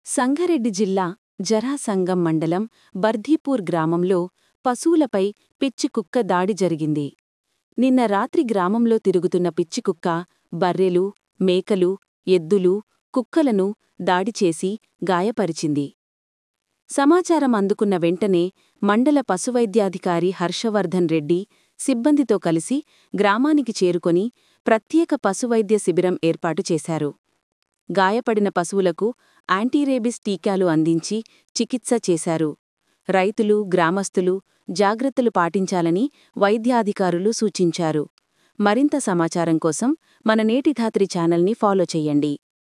సంగారెడ్డి జిల్లా జరాసంగం మండలం బర్ధీపూర్ గ్రామంలో పశువులపై పిచ్చికుక్క దాడి జరిగింది నిన్న రాత్రి గ్రామంలో తిరుగుతున్న పిచ్చికుక్క బర్రెలు మేకలు ఎద్దులు కుక్కలను దాడిచేసి గాయపరిచింది సమాచారం అందుకున్న వెంటనే మండల పశువైద్యాధికారి హర్షవర్ధన్ రెడ్డి సిబ్బందితో కలిసి గ్రామానికి చేరుకొని ప్రత్యేక పశువైద్య శిబిరం ఏర్పాటు చేశారు గాయపడిన పశువులకు యాంటీరేబిస్ టీకాలు అందించి చికిత్స చేశారు రైతులు గ్రామస్తులు జాగ్రత్తలు పాటించాలని వైద్యాధికారులు సూచించారు మరింత సమాచారం కోసం మన నేటి ధాత్రి ఛానల్ని ఫాలో చెయ్యండి